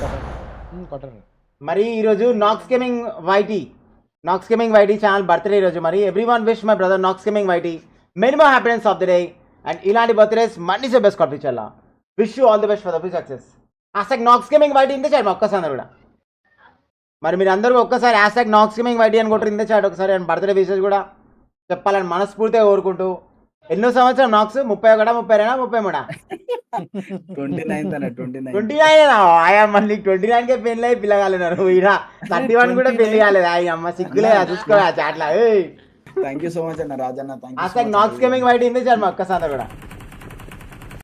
కొట్టరు మరి ఈరోజు Knox gaming YT Knox gaming YT channel birthday ఈరోజు మరి every one wish my brother Knox gaming YT minimum happiness of the day and ఇలాంటి birthdays many సే best కొట్టించాలా wish you all the best for the few success hash Knox gaming YT ఇంతే చాడు ఒక్కసారి కూడా మరి మీరు అందరూ ఒక్కసారి hash tag Knox gaming YT అని కొట్టరు ఇంతే చాడు ఒకసారి అండ్ బర్త్డే విషెస్ కూడా చెప్పాలని మనస్ఫూర్తిగా కోరుకుంటూ ఎన్నో సంవత్సరం నాక్స్ ముప్పై ఒకటా ముప్పై రెండా ముప్పై మూడా ట్వంటీ నైన్త్ అన్న ట్వంటీ నైన్ ట్వంటీ నైన్ ఆయా మళ్ళీ ట్వంటీ నైన్ కే పెళ్ళి అయి పిల్లగాలినారు ఈయన థర్టీ వన్ కూడా పెళ్లి కాలేదు అయ్యి అమ్మ సిగ్గులే చూసుకో ఆ చాట్ల థ్యాంక్ యూ సో మచ్ అన్న రాజన్న థ్యాంక్ అసలు నాక్స్ గేమింగ్ వైట్ ఇంది చాలు ఒక్కసారి కూడా